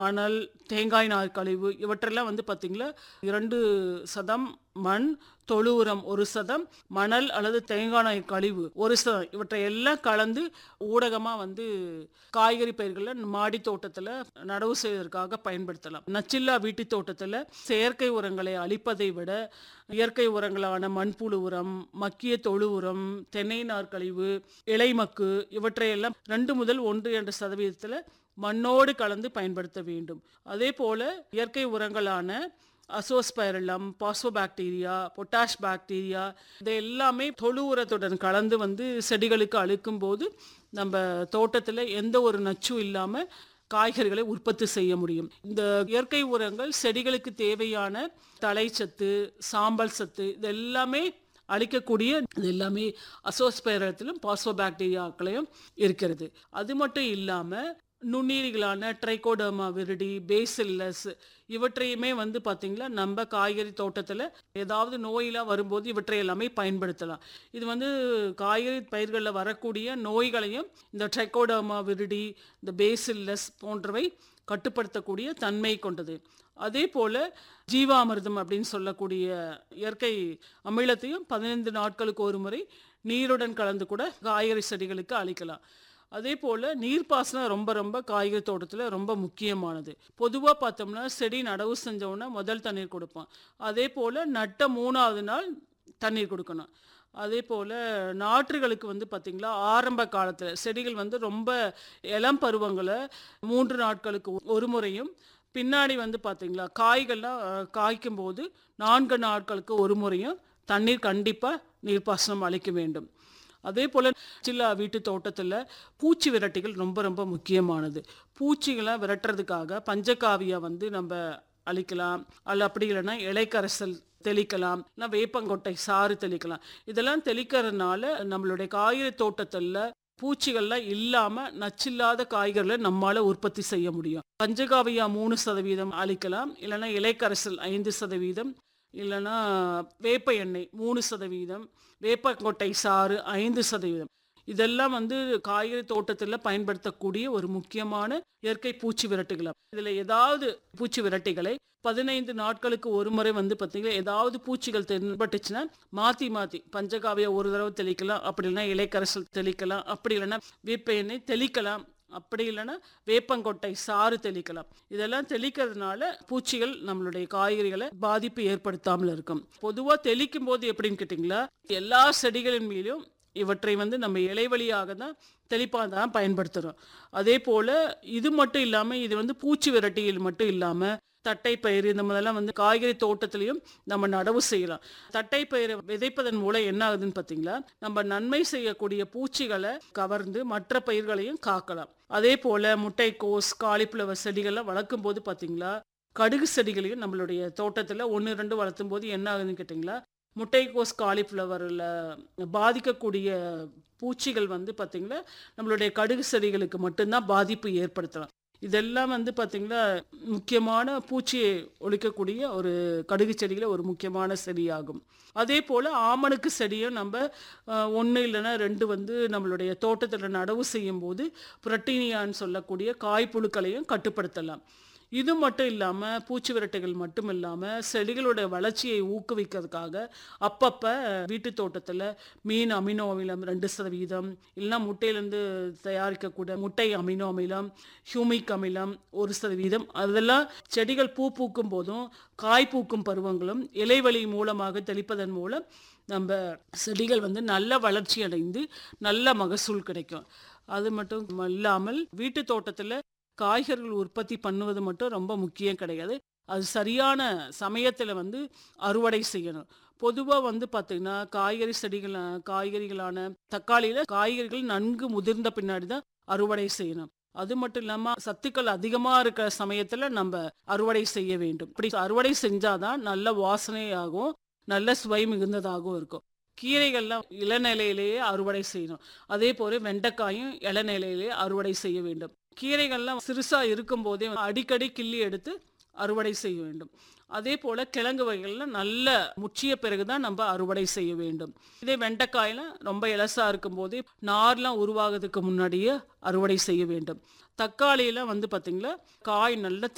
மணல் தேங்காய் நார் கழிவு இவற்றெல்லாம் வந்து பார்த்தீங்களா இரண்டு சதம் மண் தொழு உரம் ஒரு சதம் மணல் அல்லது தேங்காய் நார் கழிவு ஒரு சதம் இவற்றை எல்லாம் கலந்து ஊடகமாக வந்து காய்கறி பயிர்களில் மாடி தோட்டத்தில் நடவு செய்வதற்காக பயன்படுத்தலாம் நச்சில்லா வீட்டு தோட்டத்தில் செயற்கை உரங்களை அளிப்பதை விட இயற்கை உரங்களான மண்புழு உரம் மக்கிய தொழு உரம் தென்னை நார் கழிவு இலைமக்கு இவற்றையெல்லாம் ரெண்டு முதல் ஒன்று என்ற சதவீதத்தில் மண்ணோடு கலந்து பயன்படுத்த வேண்டும் அதே போல இயற்கை உரங்களான அசோஸ்பைரலம் பாஸ்போபாக்டீரியா பொட்டாஷ் பாக்டீரியா இது எல்லாமே தொழு உரத்துடன் கலந்து வந்து செடிகளுக்கு அளிக்கும் போது நம்ம தோட்டத்தில் எந்த ஒரு நச்சும் இல்லாமல் காய்கறிகளை உற்பத்தி செய்ய முடியும் இந்த இயற்கை உரங்கள் செடிகளுக்கு தேவையான தழைச்சத்து சாம்பல் சத்து இது எல்லாமே அளிக்கக்கூடிய இது எல்லாமே அசோஸ்பைரத்திலும் பாஸ்போபாக்டீரியாக்களையும் இருக்கிறது அது மட்டும் இல்லாமல் நுண்ணுயிரிகளான ட்ரைகோடர்மா விரிடி பேசில்லஸ் இவற்றையுமே வந்து பார்த்திங்களா நம்ம காய்கறி தோட்டத்தில் ஏதாவது நோயெலாம் வரும்போது இவற்றை எல்லாமே பயன்படுத்தலாம் இது வந்து காய்கறி பயிர்களில் வரக்கூடிய நோய்களையும் இந்த ட்ரைகோடர்மா விரிடி இந்த பேசில்லஸ் போன்றவை கட்டுப்படுத்தக்கூடிய தன்மை கொண்டது அதே போல் ஜீவாமிர்தம் அப்படின்னு சொல்லக்கூடிய இயற்கை அமிலத்தையும் பதினைந்து நாட்களுக்கு ஒரு முறை நீருடன் கலந்து கூட காய்கறி செடிகளுக்கு அளிக்கலாம் அதே போல் நீர்ப்பாசனம் ரொம்ப ரொம்ப காய்கறி தோட்டத்தில் ரொம்ப முக்கியமானது பொதுவாக பார்த்தோம்னா செடி நடவு செஞ்சோன்னா முதல் தண்ணீர் கொடுப்போம் அதே போல் நட்ட மூணாவது நாள் தண்ணீர் கொடுக்கணும் அதே போல் நாற்றுகளுக்கு வந்து பார்த்திங்களா ஆரம்ப காலத்தில் செடிகள் வந்து ரொம்ப இளம் பருவங்களை மூன்று நாட்களுக்கு ஒரு முறையும் பின்னாடி வந்து பார்த்திங்களா காய்கள்லாம் அஹ், காய்க்கும் போது நான்கு நாட்களுக்கு ஒரு முறையும் தண்ணீர் கண்டிப்பாக நீர்ப்பாசனம் அளிக்க வேண்டும் அதே போல் சில வீட்டு தோட்டத்தில் பூச்சி விரட்டிகள் ரொம்ப ரொம்ப முக்கியமானது பூச்சிகளை விரட்டுறதுக்காக பஞ்சகாவியா வந்து நம்ம அழிக்கலாம் அல்ல அப்படி இல்லைன்னா இலைக்கரைசல் தெளிக்கலாம் இல்லை வேப்பங்கொட்டை சாறு தெளிக்கலாம் இதெல்லாம் தெளிக்கிறதுனால நம்மளுடைய காய்கறி தோட்டத்தில் பூச்சிகள்லாம் இல்லாமல் நச்சில்லாத காய்கறிகளை நம்மால் உற்பத்தி செய்ய முடியும் பஞ்சகாவியா மூணு சதவீதம் அளிக்கலாம் இல்லைன்னா இலைக்கரைசல் ஐந்து சதவீதம் இல்லைன்னா வேப்ப எண்ணெய் மூணு சதவீதம் வேப்பங்கொட்டை சாறு ஐந்து சதவீதம் இதெல்லாம் வந்து காய்கறி தோட்டத்தில் பயன்படுத்தக்கூடிய ஒரு முக்கியமான இயற்கை பூச்சி விரட்டுகள் இதில் ஏதாவது பூச்சி விரட்டிகளை பதினைந்து நாட்களுக்கு ஒரு முறை வந்து பார்த்தீங்கன்னா ஏதாவது பூச்சிகள் தென்பட்டுச்சுன்னா மாற்றி மாற்றி பஞ்சகாவியா ஒரு தடவை தெளிக்கலாம் அப்படி இல்லைன்னா இலைக்கரைசல் தெளிக்கலாம் அப்படி இல்லைன்னா வேப்ப எண்ணெய் தெளிக்கலாம் அப்படி இல்லைன்னா வேப்பங்கொட்டை சாறு தெளிக்கலாம் இதெல்லாம் தெளிக்கிறதுனால பூச்சிகள் நம்மளுடைய காய்கறிகளை பாதிப்பு ஏற்படுத்தாமல் இருக்கும் பொதுவாக தெளிக்கும் போது எப்படின்னு கேட்டிங்களா எல்லா செடிகளின் மீதும் இவற்றை வந்து நம்ம இலைவழியாக தான் தெளிப்பாக தான் பயன்படுத்துகிறோம் அதே போல் இது மட்டும் இல்லாமல் இது வந்து பூச்சி விரட்டியில் மட்டும் இல்லாமல் தட்டைப்பயிறு இந்த மாதிரிலாம் வந்து காய்கறி தோட்டத்திலையும் நம்ம நடவு செய்யலாம் தட்டைப்பயிரை விதைப்பதன் மூலம் என்ன ஆகுதுன்னு பார்த்தீங்களா நம்ம நன்மை செய்யக்கூடிய பூச்சிகளை கவர்ந்து மற்ற பயிர்களையும் காக்கலாம் அதே போல் முட்டைக்கோஸ் காலிஃப்ளவர் செடிகள்லாம் வளர்க்கும் போது பார்த்தீங்களா கடுகு செடிகளையும் நம்மளுடைய தோட்டத்தில் ஒன்று ரெண்டு வளர்த்தும் போது என்ன ஆகுதுன்னு கேட்டிங்களா முட்டைக்கோஸ் காலிஃப்ளவரில் பாதிக்கக்கூடிய பூச்சிகள் வந்து பார்த்திங்களா நம்மளுடைய கடுகு செடிகளுக்கு மட்டும்தான் பாதிப்பு ஏற்படுத்தலாம் இதெல்லாம் வந்து பார்த்திங்களா முக்கியமான பூச்சியை ஒழிக்கக்கூடிய ஒரு கடுகு செடியில் ஒரு முக்கியமான செடியாகும் அதே போல் ஆமணுக்கு செடியும் நம்ம ஒன்று இல்லைன்னா ரெண்டு வந்து நம்மளுடைய தோட்டத்தில் நடவு செய்யும் போது புரட்டீனியான்னு சொல்லக்கூடிய காய்ப்புழுக்களையும் கட்டுப்படுத்தலாம் இது மட்டும் இல்லாமல் பூச்சி விரட்டைகள் மட்டும் இல்லாமல் செடிகளோட வளர்ச்சியை ஊக்குவிக்கிறதுக்காக அப்பப்போ வீட்டு தோட்டத்தில் மீன் அமினோ அமிலம் ரெண்டு சதவீதம் இல்லைன்னா முட்டையிலேருந்து தயாரிக்கக்கூடிய முட்டை அமினோ அமிலம் ஹியூமிக் அமிலம் ஒரு சதவீதம் அதெல்லாம் செடிகள் பூ பூக்கும் போதும் காய் பூக்கும் பருவங்களும் இலைவழி மூலமாக தெளிப்பதன் மூலம் நம்ம செடிகள் வந்து நல்ல வளர்ச்சி அடைந்து நல்ல மகசூல் கிடைக்கும் அது மட்டும் இல்லாமல் வீட்டு தோட்டத்தில் காய்கறிகள் உற்பத்தி பண்ணுவது மட்டும் ரொம்ப முக்கியம் கிடையாது அது சரியான சமயத்தில் வந்து அறுவடை செய்யணும் பொதுவாக வந்து பார்த்திங்கன்னா காய்கறி செடிகள் காய்கறிகளான தக்காளியில் காய்கறிகள் நன்கு முதிர்ந்த பின்னாடி தான் அறுவடை செய்யணும் அது மட்டும் இல்லாமல் சத்துக்கள் அதிகமாக இருக்கிற சமயத்தில் நம்ம அறுவடை செய்ய வேண்டும் இப்படி அறுவடை செஞ்சாதான் நல்ல வாசனையாகவும் நல்ல சுவை மிகுந்ததாகவும் இருக்கும் கீரைகள்லாம் இளநிலையிலேயே அறுவடை செய்யணும் அதே போல வெண்டைக்காயும் இளநிலையிலேயே அறுவடை செய்ய வேண்டும் கீரைகள்லாம் சிறுசாக இருக்கும்போதே அடிக்கடி கிள்ளி எடுத்து அறுவடை செய்ய வேண்டும் அதே போல் கிழங்கு வகைகள்லாம் நல்ல முற்றிய பிறகு தான் நம்ம அறுவடை செய்ய வேண்டும் இதே வெண்டைக்காயெல்லாம் ரொம்ப இலசாக இருக்கும்போதே நார்லாம் உருவாகிறதுக்கு முன்னாடியே அறுவடை செய்ய வேண்டும் தக்காளியெல்லாம் வந்து பார்த்திங்களா காய் நல்ல